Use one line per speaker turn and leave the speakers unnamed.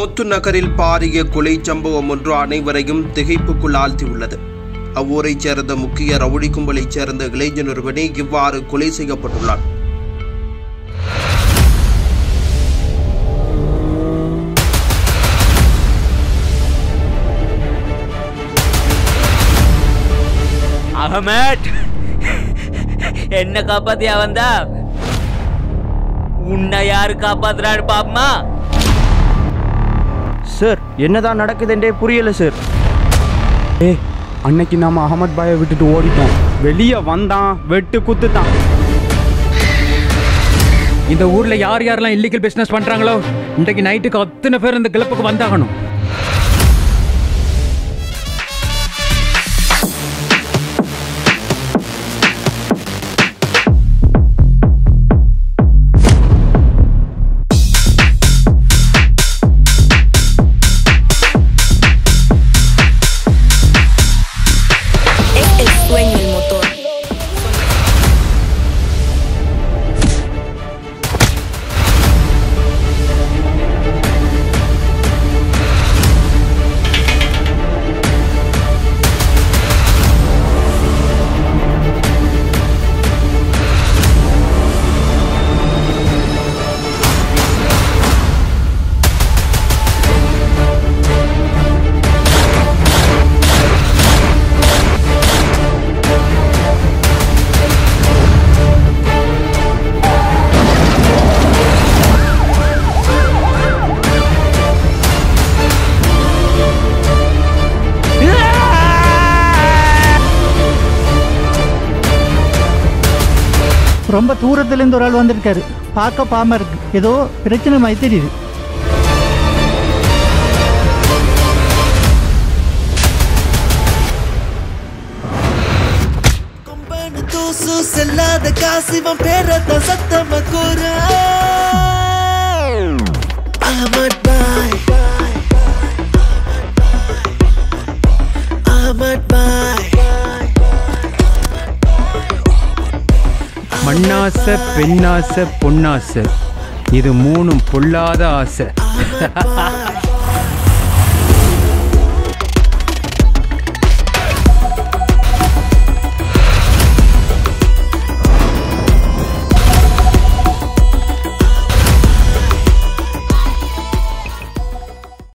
மொத்து நகரில் பாரிய கொலை சம்பவம் ஒன்று அனைவரையும் திகைப்புக்குள் ஆழ்த்தியுள்ளது அவ்வூரைச் சேர்ந்த முக்கிய ரவுடி கும்பலைச் சேர்ந்த இளைஞன் ஒருவனே இவ்வாறு கொலை செய்யப்பட்டுள்ளான்
அகமட் என்ன காப்பாத்தியா வந்தா உன்னை யாரு காப்பாத்துறான்னு பாப்பமா
சார் என்னதான் நடக்குதுன்றே புரியல சார்
ஏய் அன்னைக்கு நாம அகமத் பாயை விட்டுட்டு ஓடிட்டோம் வெளியே வந்தான் வெட்டு குத்துட்டான்
இந்த ஊர்ல யார் யாரெல்லாம் இல்லீகல் பிசினஸ் பண்றாங்களோ இன்றைக்கு நைட்டுக்கு அத்தனை பேர் இந்த கிளப்புக்கு வந்தாகணும்
Es el sueño el motor.
ரொம்ப தூரத்துலேருந்து ஒரு ஆள் வந்திருக்காரு பார்க்க பாம இருக்கு ஏதோ பிரச்சனை மாதிரி தெரியுது
கொம்பனு தூசு செல்லாத காசு இவன் பேரத்தான் சத்தம கூற அஹமத் பாய் அஹமத் பாய்
மண்ணாசை பெண்ணாசை பொன்னாசை இது மூணும் பொல்லாத ஆசை
அஹமத் பாய்